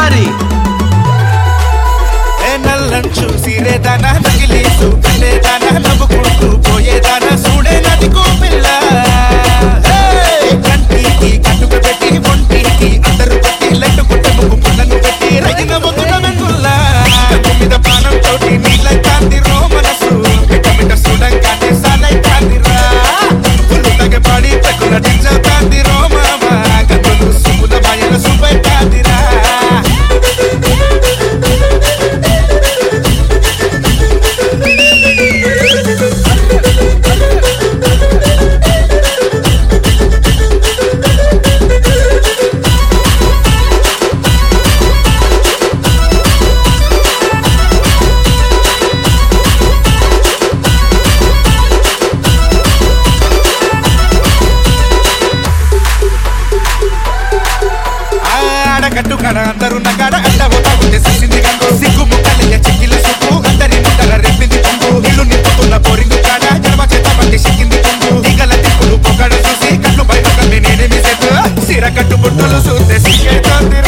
మరి ఏ నల్లని చూసి రేదానా నగిలీసు కలేదానా నవ్వుకుంటూ పోయేదానా చూడే నదికో పిల్ల హే! కంటికి కట్టుక పెట్టి ఒంటికి అందరు పెట్టి లెట్టు పుట్ట ముగ్గు పుల్లను పెట్టి రగిన మొగ్గున వెంగుల్లా కన్ను మీద పానం తోటి నీళ్ళ కాంతి రో మనసు మిట మిట చూడంగానే సాలై కాంతిరా పుల్లు తగపాడి తగ్గున డింజ కాంతి రో మామ కన్నులు సుముల మాయల సుపై కాంతిరా ఆడగట్టు కడ అందరు నగాడ అడ్డ పోతా ఉంటే సిసింది గంగు సిగ్గు ముక్కలియ చెక్కిల సుక్కు అందరి ముట్టల రెప్పింది కొంగు ఇల్లు నింపుతున్న బోరింగు కాడ జన్మ చేత పట్టి సిక్కింది కొంగు ఈగల తిప్పులు పొగడ చూసి కళ్ళు బయట కమ్మి నేనేమి సేపు సిర కట్టు బుట్టలు చూస్తే సిగ్గైతోంది